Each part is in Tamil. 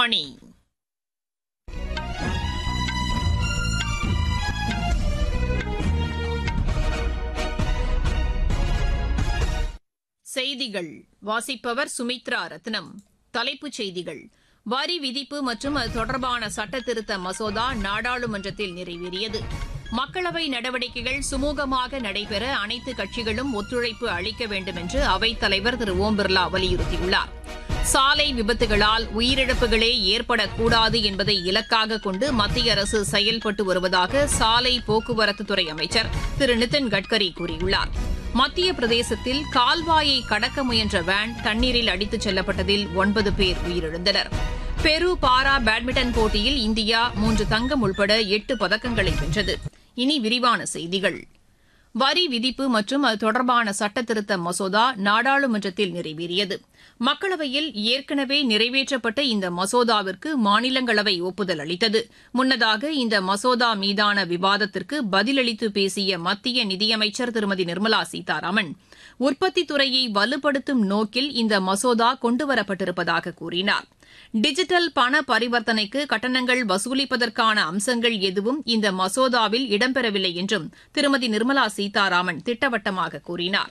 ஆகாஷவாணி செய்திகள் வாசிப்பவர் சுமித்ரா ரத்னம் தலைப்புச் செய்திகள் வரி விதிப்பு மற்றும் அது தொடர்பான சட்ட திருத்த மசோதா நாடாளுமன்றத்தில் நிறைவேறியது மக்களவை நடவடிக்கைகள் சுமூகமாக நடைபெற அனைத்து கட்சிகளும் ஒத்துழைப்பு அளிக்க வேண்டும் என்று அவைத் தலைவர் திரு ஓம் பிர்லா வலியுறுத்தியுள்ளார் சாலை விபத்துகளால் உயிரிழப்புகளே ஏற்படக்கூடாது என்பதை இலக்காக கொண்டு மத்திய அரசு செயல்பட்டு வருவதாக சாலை போக்குவரத்துத்துறை அமைச்சர் திரு நிதின் கட்கரி கூறியுள்ளார் மத்திய பிரதேசத்தில் கால்வாயை கடக்க முயன்ற வேன் தண்ணீரில் அடித்துச் செல்லப்பட்டதில் ஒன்பது பேர் உயிரிழந்தனர் பெரு பாரா பேட்மிண்டன் போட்டியில் இந்தியா மூன்று தங்கம் உள்பட எட்டு பதக்கங்களை வென்றது இனி விரிவான செய்திகள் வரி விதிப்பு மற்றும் அது தொடர்பான சட்ட திருத்த மசோதா நாடாளுமன்றத்தில் நிறைவேறியது மக்களவையில் ஏற்கனவே நிறைவேற்றப்பட்ட இந்த மசோதாவிற்கு மாநிலங்களவை ஒப்புதல் அளித்தது முன்னதாக இந்த மசோதா மீதான விவாதத்திற்கு பதிலளித்து பேசிய மத்திய நிதியமைச்சர் திருமதி நிர்மலா சீதாராமன் உற்பத்தித் துறையை வலுப்படுத்தும் நோக்கில் இந்த மசோதா கொண்டுவரப்பட்டிருப்பதாக கூறினார் டிஜிட்டல் பண பரிவர்த்தனைக்கு கட்டணங்கள் வசூலிப்பதற்கான அம்சங்கள் எதுவும் இந்த மசோதாவில் இடம்பெறவில்லை என்றும் திருமதி நிர்மலா சீதாராமன் திட்டவட்டமாக கூறினார்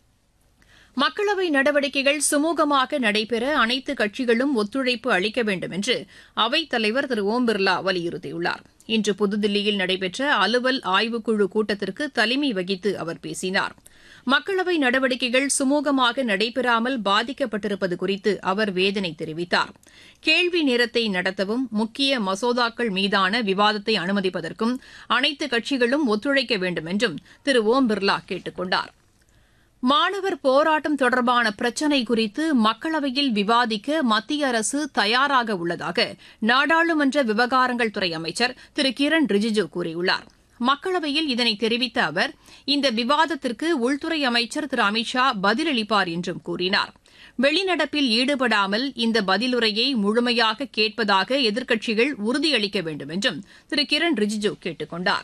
மக்களவை நடவடிக்கைகள் சுமூகமாக நடைபெற அனைத்து கட்சிகளும் ஒத்துழைப்பு அளிக்க வேண்டும் என்று அவைத் தலைவர் திரு ஓம் பிர்லா வலியுறுத்தியுள்ளார் இன்று புதுதில்லியில் நடைபெற்ற அலுவல் ஆய்வுக்குழு கூட்டத்திற்கு தலைமை வகித்து அவர் பேசினார் மக்களவை நடவடிக்கைகள் சுமூகமாக நடைபெறாமல் பாதிக்கப்பட்டிருப்பது குறித்து அவர் வேதனை தெரிவித்தார் கேள்வி நேரத்தை நடத்தவும் முக்கிய மசோதாக்கள் மீதான விவாதத்தை அனுமதிப்பதற்கும் அனைத்து கட்சிகளும் ஒத்துழைக்க வேண்டும் என்றும் திரு ஓம் பிர்லா கேட்டுக் கொண்டார் மாணவர் போராட்டம் தொடர்பான பிரச்சினை குறித்து மக்களவையில் விவாதிக்க மத்திய அரசு தயாராக உள்ளதாக நாடாளுமன்ற விவகாரங்கள் துறை அமைச்சர் திரு கிரண் ரிஜிஜு கூறியுள்ளார் மக்களவையில் இதனை தெரிவித்த அவர் இந்த விவாதத்திற்கு உள்துறை அமைச்சர் திரு அமித் ஷா பதிலளிப்பார் என்றும் கூறினார் வெளிநடப்பில் ஈடுபடாமல் இந்த பதிலுரையை முழுமையாக கேட்பதாக எதிர்க்கட்சிகள் உறுதியளிக்க வேண்டும் என்றும் திரு கிரண் ரிஜிஜு கேட்டுக் கொண்டாா்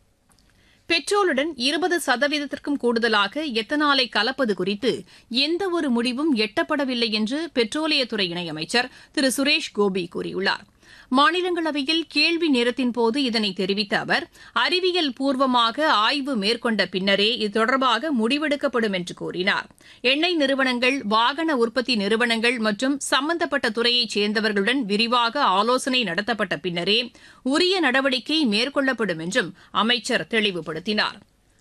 பெட்ரோலுடன் இருபது சதவீதத்திற்கும் கூடுதலாக எத்தனாலை கலப்பது குறித்து எந்தவொரு முடிவும் எட்டப்படவில்லை என்று பெட்ரோலியத்துறை இணையமைச்சர் திரு சுரேஷ் கோபி கூறியுள்ளார் மாநிலங்களவையில் கேள்வி நேரத்தின்போது இதனை தெரிவித்த அவர் அறிவியல் பூர்வமாக ஆய்வு மேற்கொண்ட பின்னரே இது தொடர்பாக முடிவெடுக்கப்படும் என்று கூறினார் எண்ணெய் நிறுவனங்கள் வாகன உற்பத்தி நிறுவனங்கள் மற்றும் சம்பந்தப்பட்ட துறையைச் சேர்ந்தவர்களுடன் விரிவாக ஆலோசனை நடத்தப்பட்ட பின்னரே உரிய நடவடிக்கை மேற்கொள்ளப்படும் என்றும் அமைச்சர் தெளிவுபடுத்தினார்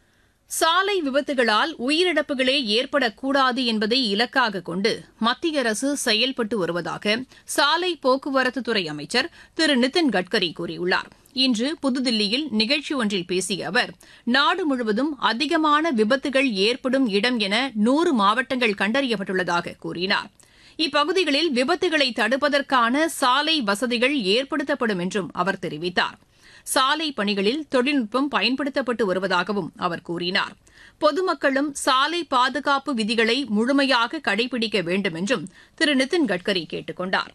சாலை விபத்துகளால் உயிரிழப்புகளே ஏற்படக்கூடாது என்பதை இலக்காக கொண்டு மத்திய அரசு செயல்பட்டு வருவதாக சாலை போக்குவரத்துத்துறை அமைச்சர் திரு நிதின் கட்கரி கூறியுள்ளார் இன்று புதுதில்லியில் நிகழ்ச்சி ஒன்றில் பேசிய அவர் நாடு முழுவதும் அதிகமான விபத்துகள் ஏற்படும் இடம் என நூறு மாவட்டங்கள் கண்டறியப்பட்டுள்ளதாக கூறினார் இப்பகுதிகளில் விபத்துகளை தடுப்பதற்கான சாலை வசதிகள் ஏற்படுத்தப்படும் என்றும் அவர் தெரிவித்தார் சாலை பணிகளில் தொழில்நுட்பம் பயன்படுத்தப்பட்டு வருவதாகவும் அவர் கூறினார் பொதுமக்களும் சாலை பாதுகாப்பு விதிகளை முழுமையாக கடைபிடிக்க வேண்டும் என்றும் திரு நிதின் கட்கரி கேட்டுக் கொண்டார்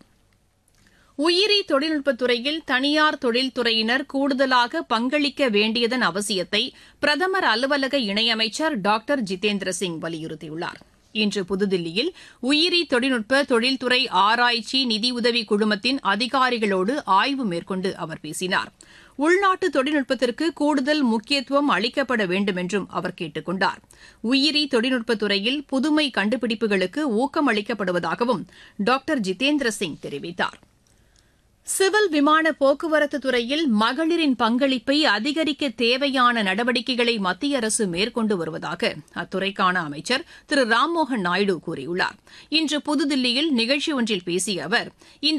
உயிரி தொழில்நுட்பத்துறையில் தனியார் தொழில்துறையினர் கூடுதலாக பங்களிக்க வேண்டியதன் அவசியத்தை பிரதமர் அலுவலக இணையமைச்சர் டாக்டர் ஜிதேந்திர சிங் வலியுறுத்தியுள்ளார் இன்று புதுதில்லியில் உயிரி தொழில்நுட்ப தொழில்துறை ஆராய்ச்சி நிதியுதவி குழுமத்தின் அதிகாரிகளோடு ஆய்வு மேற்கொண்டு அவர் பேசினார் உள்நாட்டு தொழில்நுட்பத்திற்கு கூடுதல் முக்கியத்துவம் அளிக்கப்பட வேண்டும் என்றும் அவர் கேட்டுக் கொண்டார் உயிரி தொழில்நுட்பத் துறையில் புதுமை கண்டுபிடிப்புகளுக்கு ஊக்கம் அளிக்கப்படுவதாகவும் டாக்டர் ஜிதேந்திர சிங் தெரிவித்தார் சிவில் விமான போக்குவரத்து துறையில் மகளிரின் பங்களிப்பை அதிகரிக்க தேவையான நடவடிக்கைகளை மத்திய அரசு மேற்கொண்டு வருவதாக அத்துறைக்கான அமைச்சர் திரு ராம்மோகன் நாயுடு கூறியுள்ளார் இன்று புதுதில்லியில் நிகழ்ச்சி ஒன்றில் பேசிய அவர் இந்த